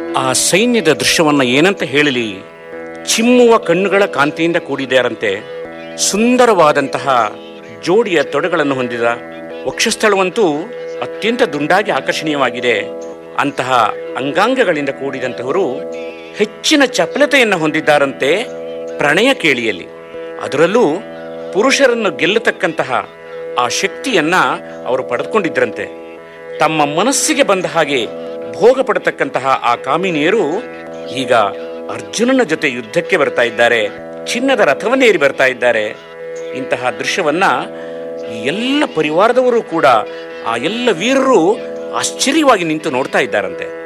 ಆ ಸೈನ್ಯದ ದೃಶ್ಯವನ್ನ ಏನಂತ ಹೇಳಲಿ ಚಿಮ್ಮುವ ಕಣ್ಣುಗಳ ಕಾಂತಿಯಿಂದ ಕೂಡಿದೆಯಾರಂತೆ ಸುಂದರವಾದಂತಹ ಜೋಡಿಯ ತೊಡೆಗಳನ್ನು ಹೊಂದಿದ ವಕ್ಷಸ್ಥಳವಂತೂ ಅತ್ಯಂತ ದುಂಡಾಗಿ ಆಕರ್ಷಣೀಯವಾಗಿದೆ ಅಂತಹ ಅಂಗಾಂಗಗಳಿಂದ ಕೂಡಿದಂತಹವರು ಹೆಚ್ಚಿನ ಚಪಲತೆಯನ್ನು ಹೊಂದಿದ್ದಾರಂತೆ ಪ್ರಣಯ ಕೇಳಿಯಲ್ಲಿ ಅದರಲ್ಲೂ ಪುರುಷರನ್ನು ಗೆಲ್ಲತಕ್ಕಂತಹ ಆ ಶಕ್ತಿಯನ್ನ ಅವರು ಪಡೆದುಕೊಂಡಿದ್ರಂತೆ ತಮ್ಮ ಮನಸ್ಸಿಗೆ ಬಂದ ಹಾಗೆ ಭೋಗ ಪಡತಕ್ಕಂತಹ ಆ ಕಾಮಿನಿಯರು ಈಗ ಅರ್ಜುನನ ಜೊತೆ ಯುದ್ಧಕ್ಕೆ ಬರ್ತಾ ಇದ್ದಾರೆ ಚಿನ್ನದ ರಥವನ್ನೇರಿ ಬರ್ತಾ ಇದ್ದಾರೆ ಇಂತಹ ದೃಶ್ಯವನ್ನ ಈ ಎಲ್ಲ ಪರಿವಾರದವರು ಕೂಡ ಆ ಎಲ್ಲ ವೀರರು ಆಶ್ಚರ್ಯವಾಗಿ ನಿಂತು ನೋಡ್ತಾ ಇದ್ದಾರಂತೆ